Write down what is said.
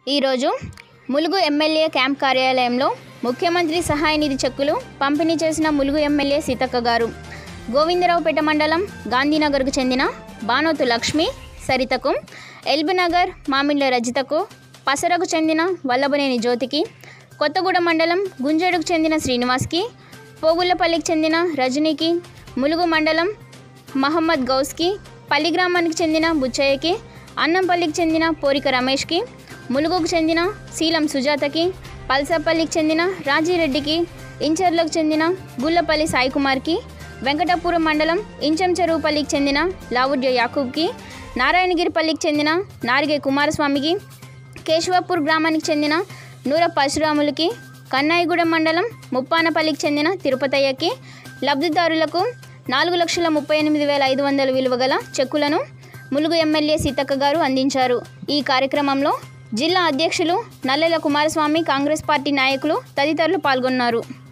ఈరోజు Mulugu MLA camp కార్యాలయంలో ముఖ్యమంత్రి సహాయ నిధి చెక్కులు పంపిణీ చేసిన ములుగు ఎమ్మెల్యే సీతక్క గారు గోవిందరావుపేట మండలం గాంధీనగర్కు చెందిన బానోతు లక్ష్మి సరితకు ఎల్బీనగర్ మామిళ్ళ రజితకు పసరకు చెందిన వల్లభనేని జ్యోతికి కొత్తగూడ మండలం గుంజేడుకు చెందిన శ్రీనివాస్కి పోగుళ్లపల్లికి చెందిన రజనీకి ములుగు మండలం మహమ్మద్ గౌస్కి పల్లి గ్రామానికి చెందిన బుచ్చయ్యకి అన్నంపల్లికి చెందిన పోరిక రమేష్కి ములుగుకు చెందిన శీలం సుజాతకి పల్సపల్లికి చెందిన రాజిరెడ్డికి ఇంచర్లకు చెందిన గుల్లపల్లి సాయికుమార్కి వెంకటాపురం మండలం ఇంచం చెరువుపల్లికి చెందిన లావుడ్య యాకూబ్కి నారాయణగిరిపల్లికి చెందిన నారిగే కుమారస్వామికి కేశవపూర్ గ్రామానికి చెందిన నూర పరశురాములకి కన్నాయిగూడెం మండలం ముప్పానపల్లికి చెందిన తిరుపతయ్యకి లబ్ధిదారులకు నాలుగు లక్షల ముప్పై ఎనిమిది వేల ఐదు వందల విలువ గల చెక్కులను ములుగు ఎమ్మెల్యే సీతక్క గారు అందించారు ఈ కార్యక్రమంలో జిల్లా అధ్యక్షులు నల్లెల కుమారస్వామి కాంగ్రెస్ పార్టీ నాయకులు తదితరులు పాల్గొన్నారు